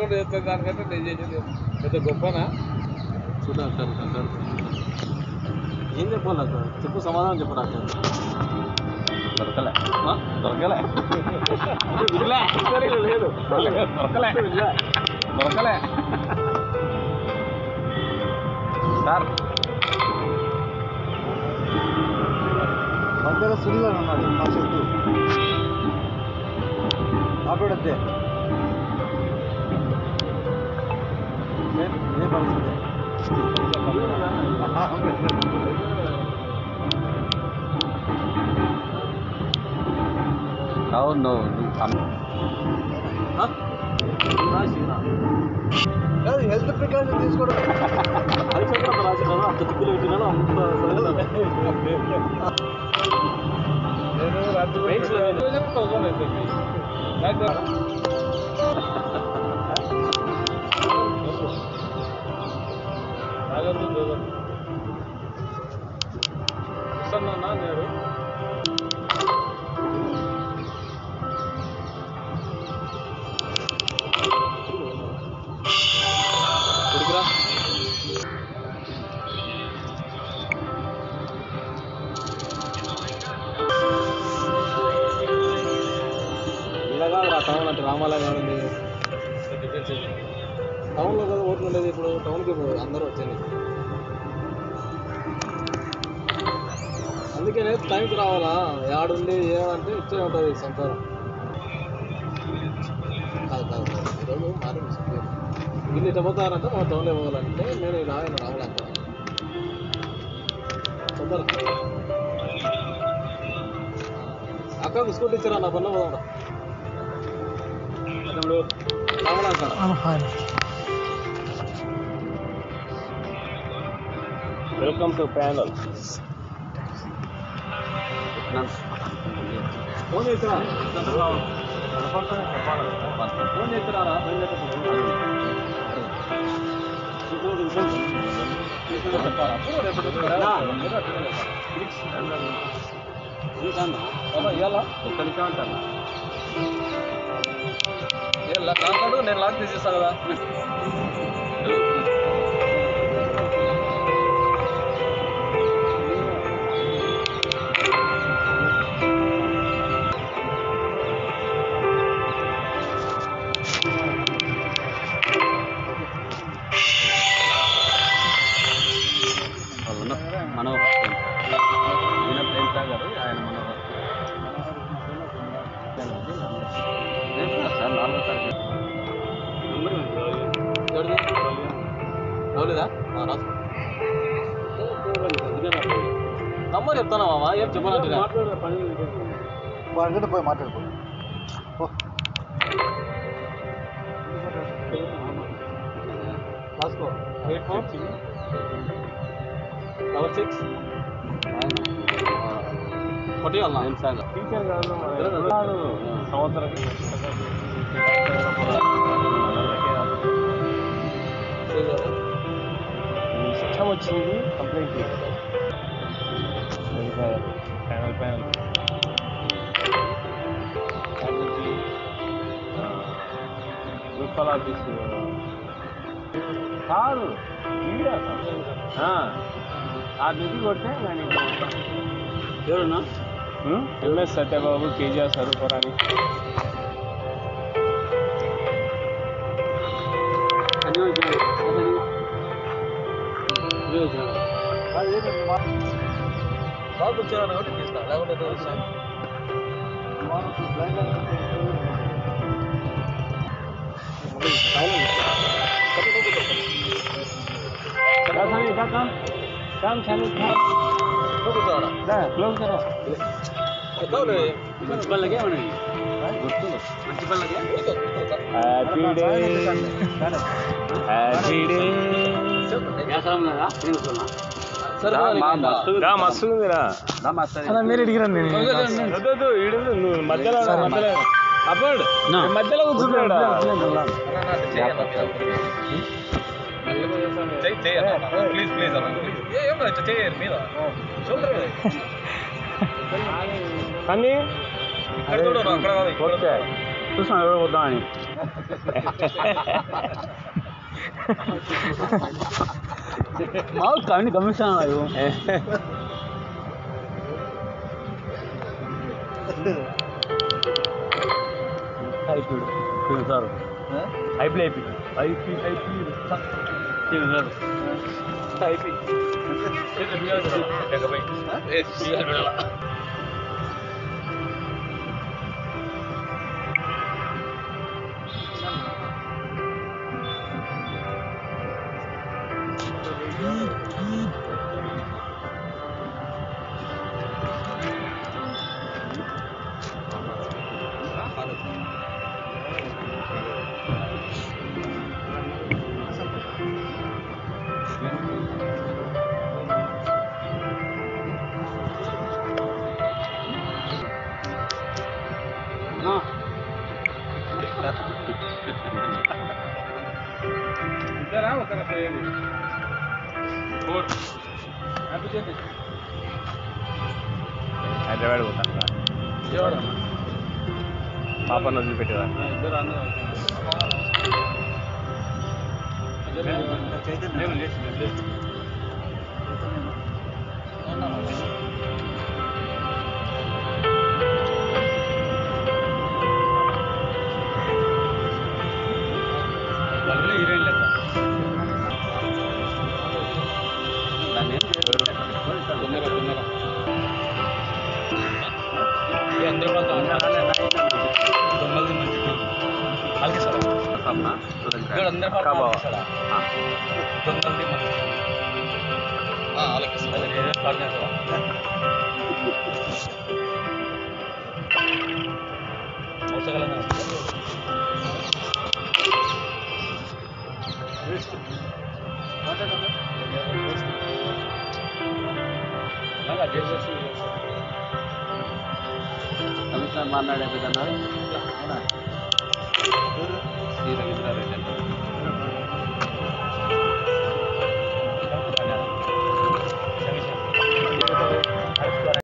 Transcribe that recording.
కూడా చేస్తుంది దానికంటే నేను చేసేది పెద్ద గొప్పనా చూద్దాం డాక్టర్ డాక్టర్ ఏం చెప్పాలి డాక్టర్ చెప్పు సమాధానం చెప్పు డాక్టర్ దొరకలే ఆ? దొరకలే వినలే. లేదు దొరకలే దొరకలే సార్ మధ్యలో సుడిగా ఉన్నాడు నా చుట్టూ ఆపేడద్దే ఏ పరిస్థితి అవును నువ్వు ఆ? రాసినా? కాదు హెల్త్ ప్రికాషన్ తీసుకోవడం అది చెప్పడం రాసినాను అంత దిక్కులు పెట్టినాను అంత చదివినాను. నేను రాత్రి Veins లో నేను- రోజు కూడా అవసరం అవుతుంది. డాక్టర్ తాగొద్దు, చూడొద్దు. వస్తున్నానా నేను ఉడికిరా. ఇలా కాదు రా టౌన్ అంటే రామాలయం ఉంది టౌన్లో కదా ఓట్లు ఉండేది ఇప్పుడు టౌన్కి అందరూ వచ్చింది అందుకే టైంకి రావాలా ఏడుండి ఏమంటే ఇచ్చే ఉంటుంది సంసారం కాదు కాదు కాదు ఈరోజు మార్నింగ్ చెప్పారు. వీళ్ళు ఇట్లా పోతారంటే మా టౌన్లో పోవాలంటే నేను ఇలా ఆయన రావాలంట తొందర అక్కకు స్కూటీ ఇచ్చారా నా పనులు పోదాం తమ్ముడు రావాలంటాడు వెల్కమ్ టు ప్యానల్ ఫోన్ చేసిరా ఫోన్ చేసిరారా ఎక్కడికే ఉంటాను కాకాడు నేను లాక్ తీసేస్తా కదా వాళ్ళున్న మనోహర్ ఈయన ప్రేమ్ సాగర్ ఆయన మనోహర్ లేదు సార్ నాలుగో తారీఖు రాలేదా రాసు నంబర్ చెప్తానా మామ ఏం చెప్పాలంటే వాడికంటే పోయి మాట్లాడుకో పో. రాసుకో ఎయిట్ ఫోర్ డబల్ సిక్స్ కొట్టేయాలనా ప్రేమ్ సాగర్ టీచర్ కాదు సంవత్సరం సిస్టమ్ వచ్చింది complaint panel panel principal office కాదు ఈడే ఆ డ్యూటీ కొడితే నేను ఎవరన్నా ఎంఎస్ సత్యబాబు కేజీఆర్ సరుపురాని అది ఏంటి మా- బాబు వచ్చాను కాబట్టి తీసుకురా లేకుంటే తీసుకురా. మాకు బ్లైండ్ అంటే काम चालू था నువ్వు కూర్చోవాలా? दा क्लोज करो కూర్చోవాలి. మంచి పళ్ళకే మనకి గుర్తు మంచి పనులకే? హ్యాపీ డే హ్యాపీ డే మస్తు ఉందిరా మీరు ఎడిగిరండి వద్దొద్దు, ఈడు నువ్వు మధ్యలో మధ్యలో అప్పుడు మధ్యలో కూర్చున్నాడు చెయ్యి, చెయ్యి అన్న. ప్లీజ్ ప్లీజ్ అన్న ప్లీజ్. ఏ, ఏం కాదు, చెయ్యి మీద షోల్డర్ మీద. కానీ ఇక్కడ చూడు, అక్కడ కాదు, ఇక్కడ ఓకే చూసాను ఎవరు పోతామని మాకు కానీ గమనిస్తాను అయ్యో అయిపోయాడు తిను సార్ అయిపోయి అయిపోయి అయిపోయి అయిపోయి తిను సార్ అయిపోయి ఇద్దరా ఒకరా చేయండి ఫోర్ హైదరాబాద్ పోతా పాపను వదిలిపెట్టేదా ఇద్దరు అన్న హీరోయిన్ లెక్క తొందరగా తొందరగా దొంగలది మంచి అలాగే సార్ ఇక్కడ అందరి దొంగలది మంచి అలాగే అది నేనే పాడు చేస్తావా మోసగలనా నాకు చేసేసి కమిషనర్ మాట్లాడే పెద్దన్నారు శ్రీ రవీంద్రారెడ్డి